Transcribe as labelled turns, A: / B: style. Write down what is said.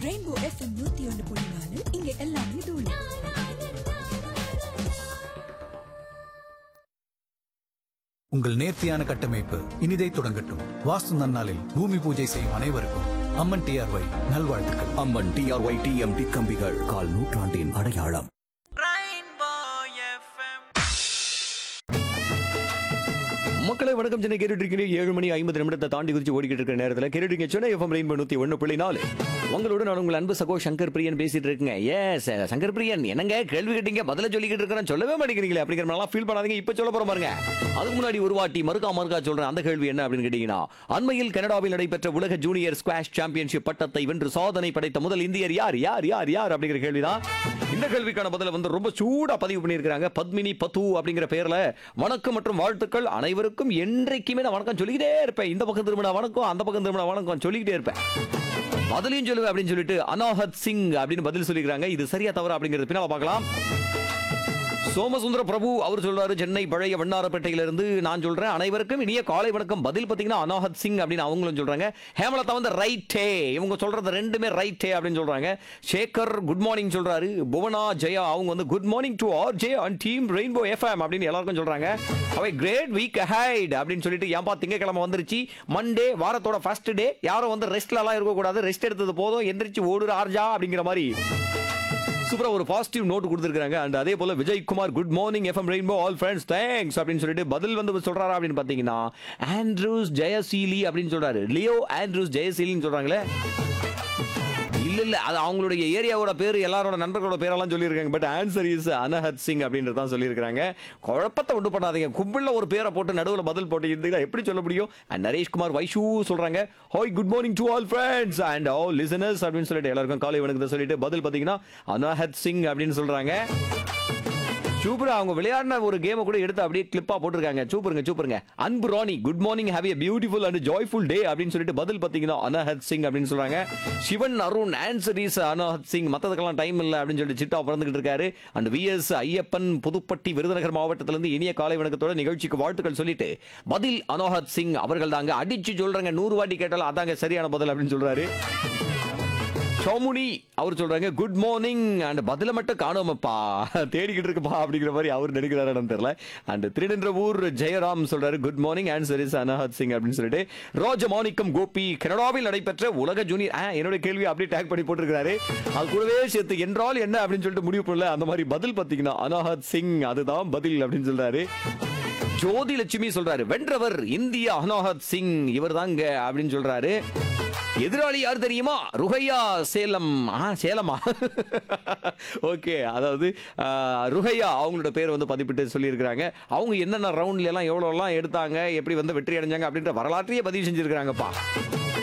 A: rainbow FM நூத்தி ஒன்று புள்ளி நாலு இங்க எல்லாமே தூளு
B: உங்கள் நேர்த்தியான கட்டமைப்பு இனிதை தொடங்கட்டும் வாஸ்து நன்னாளில் பூமி பூஜை செய்யும் அனைவருக்கும் அம்மன் டிஆர்ஒய் நல்வாழ்த்துக்கள்
C: அம்மன் டிஆர்ஒய் டிஎம்டி கம்பிகள் கால் நூற்றாண்டின் அடையாளம் மக்களை வணக்கம் சென்னை கேட்டுட்டு இருக்கிறீங்க ஏழு மணி ஐம்பது நிமிடத்தை தாண்டி குறிச்சு ஓடிக்கிட்டு இருக்கிற நேரத்தில் கேட்டுட்டு சென்னை எஃப்எம் ரெயின்போ நூத்தி ஒன்று புள்ளி நாலு உங்களோட நான் உங்கள் அன்பு சகோ சங்கர் பிரியன் பேசிட்டு இருக்குங்க ஏஸ் சங்கர் பிரியன் என்னங்க கேள்வி கேட்டீங்க பதில சொல்லிக்கிட்டு இருக்கிறேன் சொல்லவே மாட்டேங்கிறீங்களே அப்படிங்கிற மாதிரிலாம் ஃபீல் பண்ணாதீங்க இப்போ சொல்ல போற பாருங்க அதுக்கு முன்னாடி ஒரு வாட்டி மறுக்கா மறுக்கா சொல்றேன் அந்த கேள்வி என்ன அப்படின்னு கேட்டீங்கன்னா அண்மையில் கனடாவில் நடைபெற்ற உலக ஜூனியர் ஸ்குவாஷ் சாம்பியன்ஷிப் பட்டத்தை வென்று சாதனை படைத்த முதல் இந்தியர் யார் யார் யார் யார் அப்படிங்கிற கேள்விதான் இந்த கேள்விக்கான பதில வந்து ரொம்ப சூடா பதிவு பண்ணியிருக்காங்க பத்மினி பத்து அப்படிங்கிற பேர்ல வணக்கம் மற்றும் வாழ்த்துக்கள் அனைவருக்கும் என்றைக்குமே நான் வணக்கம் சொல்லிக்கிட்டே இருப்பேன் இந்த பக்கம் திரும்பினா வணக்கம் அந்த பக்கம் திரும்பினா வணக்கம் சொல்லிக்கிட்டே இருப்பேன் பதிலையும் சொல்லுவேன் அப்படின்னு சொல்லிட்டு அனாஹத் சிங் அப்படின்னு பதில் சொல்லிக்கிறாங்க இது சரியா தவறா அப்படிங்கிறது பின்னால பார்க்கலாம் சோமசுந்தர பிரபு அவர் சொல்றாரு சென்னை பழைய வண்ணாரப்பேட்டையிலிருந்து நான் சொல்றேன் அனைவருக்கும் இனிய காலை வணக்கம் பதில் பார்த்தீங்கன்னா அனாஹத் சிங் அப்படின்னு அவங்களும் சொல்றாங்க ஹேமலதா வந்து ரைட்டே இவங்க சொல்றது ரெண்டுமே ரைட்டே அப்படின்னு சொல்றாங்க சேகர் குட் மார்னிங் சொல்றாரு புவனா ஜெயா அவங்க வந்து good morning to R J and team rainbow FM அப்படின்னு எல்லாருக்கும் சொல்றாங்க அவை கிரேட் வீக் ஹைட் அப்படின்னு சொல்லிட்டு ஏன்பா திங்கக்கிழமை வந்துருச்சு மண்டே வாரத்தோட ஃபர்ஸ்ட் டே யாரும் வந்து ரெஸ்ட்ல எல்லாம் இருக்கக்கூடாது ரெஸ்ட் எடுத்தது போதும் எந்திரிச்சு ஓடுற ஆர்ஜா அப்படிங்கிற மாதிரி சூப்பரா ஒரு பாசிட்டிவ் நோட் கொடுத்துருக்காங்க அண்ட் அதே போல Vijay Kumar good morning FM rainbow all friends thanks அப்படின்னு சொல்லிட்டு பதில் வந்து சொல்றாரா அப்படின்னு பாத்தீங்கன்னா ஆண்ட்ரூஸ் ஜெயசீலி அப்படின்னு சொல்றாரு லியோ ஆண்ட்ரூஸ் ஜெயசீலின்னு சொல்றாங்களே இல்ல இல்ல அது அவங்களுடைய ஏரியாவோட பேர் எல்லாரோட நண்பர்களோட பேரெல்லாம் சொல்லியிருக்காங்க but answer is Anahat Singh அப்படின்றது தான் சொல்லியிருக்காங்க குழப்பத்தை உண்டு பண்ணாதீங்க கும்பிள்ல ஒரு பேரை போட்டு நடுவில் பதில் போட்டு இருந்தீங்கன்னா எப்படி சொல்ல முடியும் அண்ட் நரேஷ்குமார் வைஷு சொல்றாங்க hi good morning to all friends and all listeners அப்படின்னு சொல்லிட்டு எல்லாருக்கும் காலை வணக்கத்தை சொல்லிட்டு பதில் பார்த்தீங்கன்னா அனஹத் சிங் அப்படின்னு சொல்றாங்க சூப்பரா அவங்க விளையாடின ஒரு கேமை கூட எடுத்து அப்படியே கிளிப்பா போட்டிருக்காங்க சூப்பருங்க சூப்பருங்க Anbu Rani good morning have a beautiful and joyful day அப்படின்னு சொல்லிட்டு பதில் பார்த்தீங்கன்னா அனஹத் சிங் அப்படின்னு சொல்றாங்க சிவன் அருண் ஆன்சர் இஸ் அனஹத் சிங் மத்ததுக்கெல்லாம் டைம் இல்லை அப்படின்னு சொல்லிட்டு சிட்டா பிறந்துகிட்டு இருக்காரு அண்ட் விஎஸ் ஐயப்பன் புதுப்பட்டி விருதுநகர் மாவட்டத்திலிருந்து இனிய காலை வணக்கத்தோட நிகழ்ச்சிக்கு வாழ்த்துக்கள் சொல்லிட்டு பதில் அனோஹத் சிங் அவர்கள் தாங்க அடிச்சு சொல்றாங்க நூறு வாட்டி கேட்டாலும் அதாங்க சரியான பதில் அப்படின்னு சொல்றாரு சோமுனி அவர் சொல்றாங்க குட் மார்னிங் அண்ட் பதில மட்டும் காணோமப்பா தேடிக்கிட்டு இருக்குப்பா அப்படிங்கிற மாதிரி அவர் நினைக்கிறாரு தெரியல அண்ட் திருநின்றவூர் ஜெயராம் சொல்றாரு good morning answer is Anahat Singh அப்படின்னு சொல்லிட்டு ராஜமாணிக்கம் கோபி கனடாவில் நடைபெற்ற உலக ஜூனியர் ஆ, என்னோட கேள்வி அப்படியே டேக் பண்ணி போட்டிருக்காரு அது கூடவே சேர்த்து என்றால் என்ன அப்படின்னு சொல்லிட்டு முடிவு பண்ணல அந்த மாதிரி பதில் பார்த்தீங்கன்னா அனஹத் சிங் அதுதான் பதில் அப்படின்னு சொல்றாரு ஜோதி லட்சுமி சொல்றாரு வென்றவர் இந்திய அனாஹத் சிங் இவர் தாங்க அப்படின்னு சொல்றாரு எதிராளி யார் தெரியுமா ருஹையா சேலம் ஆ சேலமா ஓகே அதாவது ஆ, ருஹையா அவங்களோட பேர் வந்து பதிப்பிட்டு சொல்லியிருக்கிறாங்க அவங்க என்னென்ன ரவுண்ட்ல எல்லாம் எவ்வளோலாம் எடுத்தாங்க எப்படி வந்து வெற்றி அடைஞ்சாங்க அப்படின்ற வரலாற்றையே பதிவு செஞ்சிருக்கிறாங்கப்பா